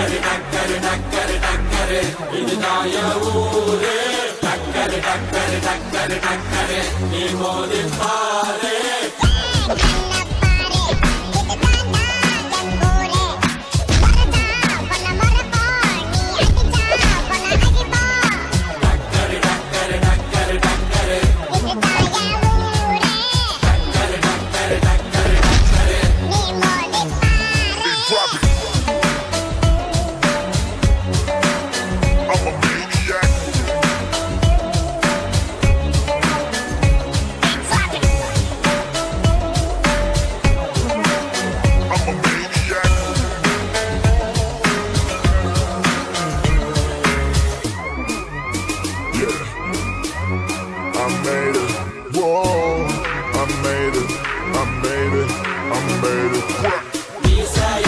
Drop it. I'm a maniac. I'm a maniac. Yeah. I made it. Whoa. I made it. I made it. I made it. What?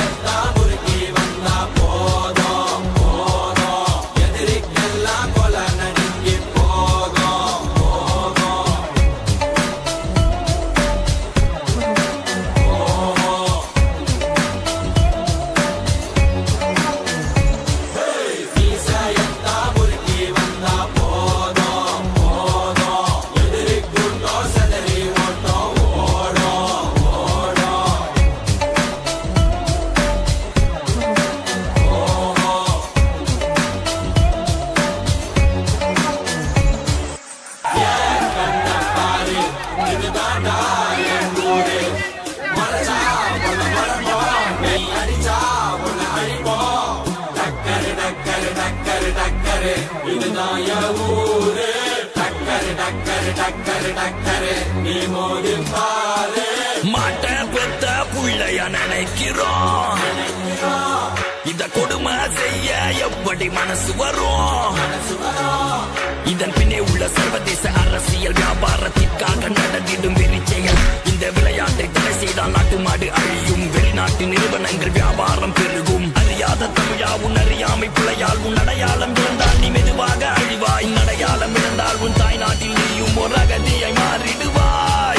மாட்ட பெத்த புள்ளைய நினைக்கிறோம் இத கொடுமை செய்ய எப்படி மனசு வரும் இதன் பின்னே உள்ள சர்வதேச அரசியல் வியாபாரத்திற்காக நடந்திடும் வெறிச்செயல் இந்த விளையாட்டை தடை செய்தால் நாட்டு மாடு அழியும் வெளிநாட்டு நிறுவனங்கள் வியாபாரம் பெருகும் அறியாத தமிழா உன் அறியாமை பிழையால் உன் அடையாளம் இழந்தால் நீ மெதுவாக அழிவாய் அடையாளம் இழந்தால் உன் தாய் நாட்டில் நீயும் ஒரு அகதியை மாறிடுவாய்